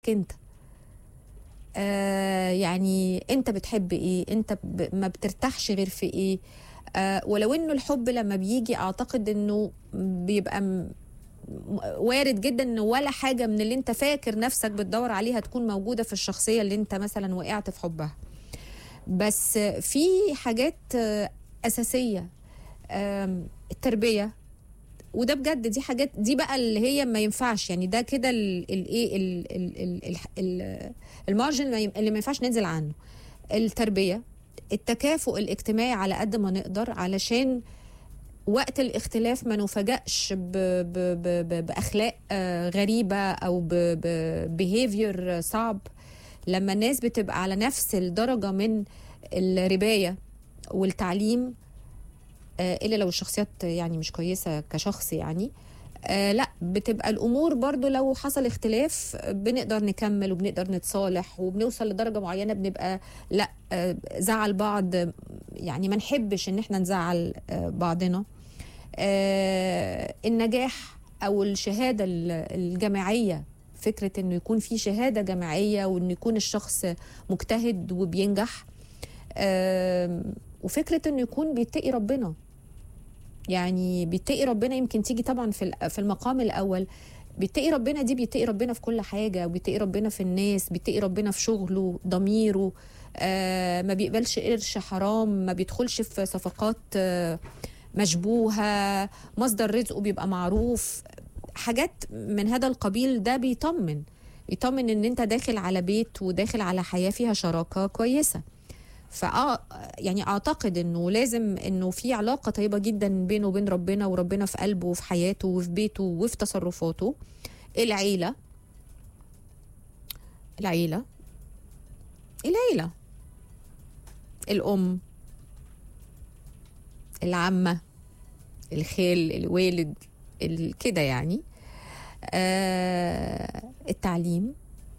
نفسك انت آه يعني انت بتحب ايه انت ب... ما بترتاحش غير في ايه آه ولو انه الحب لما بيجي اعتقد انه بيبقى م... وارد جدا ان ولا حاجه من اللي انت فاكر نفسك بتدور عليها تكون موجوده في الشخصيه اللي انت مثلا وقعت في حبها بس في حاجات اساسيه التربيه وده بجد دي حاجات دي بقى اللي هي ما ينفعش يعني ده كده الايه المارجن اللي ما ينفعش ننزل عنه التربيه التكافؤ الاجتماعي على قد ما نقدر علشان وقت الاختلاف ما نفاجئش باخلاق غريبه او ببيهيفير صعب لما الناس بتبقى على نفس الدرجه من الربايه والتعليم الا لو الشخصيات يعني مش كويسه كشخص يعني آه لا بتبقى الامور برضو لو حصل اختلاف بنقدر نكمل وبنقدر نتصالح وبنوصل لدرجه معينه بنبقى لا آه زعل بعض يعني ما نحبش ان احنا نزعل آه بعضنا آه النجاح او الشهاده الجامعيه فكره انه يكون في شهاده جامعيه وانه يكون الشخص مجتهد وبينجح آه وفكره انه يكون بيتقي ربنا يعني بيتقي ربنا يمكن تيجي طبعا في في المقام الاول بيتقي ربنا دي بيتقي ربنا في كل حاجه بيتقي ربنا في الناس بيتقي ربنا في شغله ضميره آه ما بيقبلش قرش حرام ما بيدخلش في صفقات آه مشبوهه مصدر رزقه بيبقى معروف حاجات من هذا القبيل ده بيطمن يطمن ان انت داخل على بيت وداخل على حياه فيها شراكه كويسه فاه يعني اعتقد انه لازم انه في علاقه طيبه جدا بينه وبين ربنا وربنا في قلبه وفي حياته وفي بيته وفي تصرفاته العيله العيله العيله الام العمه الخال الوالد كده يعني آه التعليم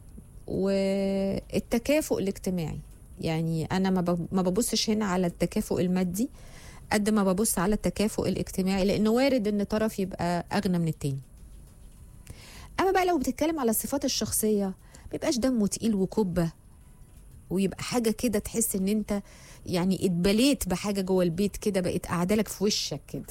والتكافؤ الاجتماعي يعني انا ما ببصش هنا على التكافؤ المادي قد ما ببص على التكافؤ الاجتماعي لانه وارد ان طرف يبقى اغنى من التاني اما بقى لو بتتكلم على الصفات الشخصيه بيبقاش دمه تقيل وكبه ويبقى حاجه كده تحس ان انت يعني اتبليت بحاجه جوه البيت كده بقت قاعده لك في وشك كده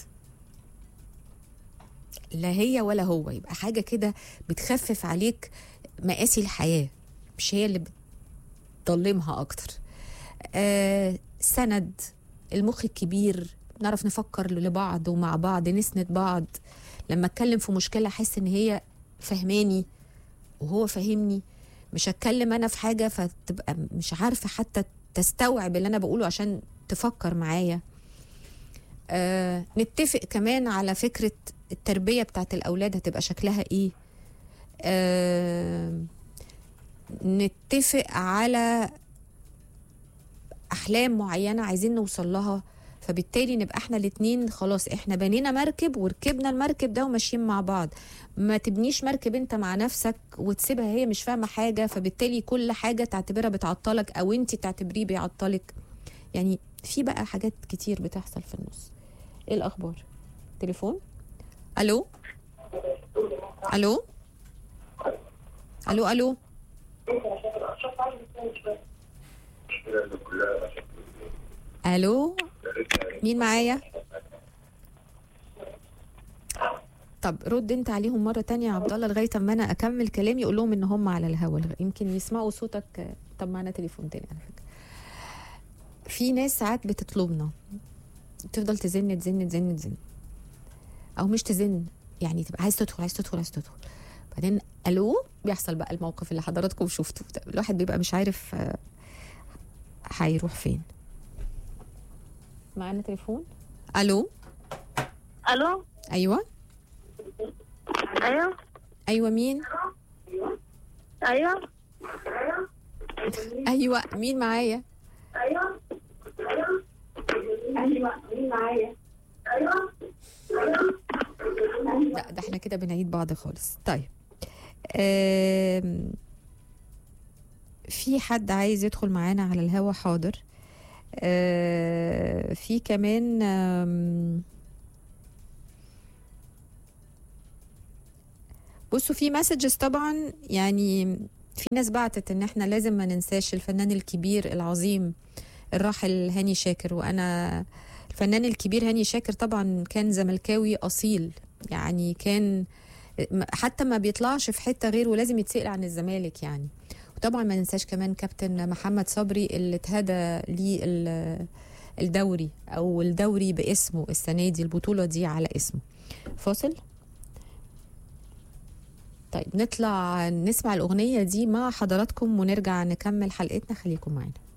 لا هي ولا هو يبقى حاجه كده بتخفف عليك مقاسي الحياه مش هي اللي بتضلمها اكتر آه سند المخ الكبير نعرف نفكر لبعض ومع بعض نسند بعض لما اتكلم في مشكله احس ان هي فهماني وهو فاهمني مش هتكلم انا في حاجه فتبقى مش عارفه حتى تستوعب اللي انا بقوله عشان تفكر معايا آه نتفق كمان على فكره التربيه بتاعت الاولاد هتبقى شكلها ايه آه نتفق على احلام معينه عايزين نوصل لها فبالتالي نبقى احنا الاتنين خلاص احنا بنينا مركب وركبنا المركب ده وماشيين مع بعض ما تبنيش مركب انت مع نفسك وتسيبها هي مش فاهمه حاجه فبالتالي كل حاجه تعتبرها بتعطلك او انت تعتبريه بيعطلك يعني في بقى حاجات كتير بتحصل في النص ايه الاخبار تليفون الو الو الو الو الو مين معايا طب رد انت عليهم مره تانية يا عبد الله لغايه اما انا اكمل كلامي اقول لهم ان هم على الهوا يمكن يسمعوا صوتك طب معانا تليفون تاني على فكره في ناس ساعات بتطلبنا تفضل تزن تزن تزن تزن او مش تزن يعني تبقى عايز تدخل عايز تدخل عايز تدخل بعدين الو بيحصل بقى الموقف اللي حضراتكم شفتوه الواحد بيبقى مش عارف هيروح فين معانا تليفون الو الو ايوه ايوه ايوه مين ايوه ايوه مين معايا ايوه ايوه مين معايا ايوه لا ده احنا كده بنعيد بعض خالص طيب آم، في حد عايز يدخل معانا على الهوا حاضر آه، في كمان آم، بصوا في مسجز طبعا يعني في ناس بعتت ان احنا لازم ما ننساش الفنان الكبير العظيم الراحل هاني شاكر وانا الفنان الكبير هاني شاكر طبعا كان زملكاوي اصيل يعني كان حتى ما بيطلعش في حته غير ولازم يتسال عن الزمالك يعني وطبعا ما ننساش كمان كابتن محمد صبري اللي اتهدى ليه ال- الدوري او الدوري باسمه السنه دي البطوله دي على اسمه فاصل طيب نطلع نسمع الاغنيه دي مع حضراتكم ونرجع نكمل حلقتنا خليكم معانا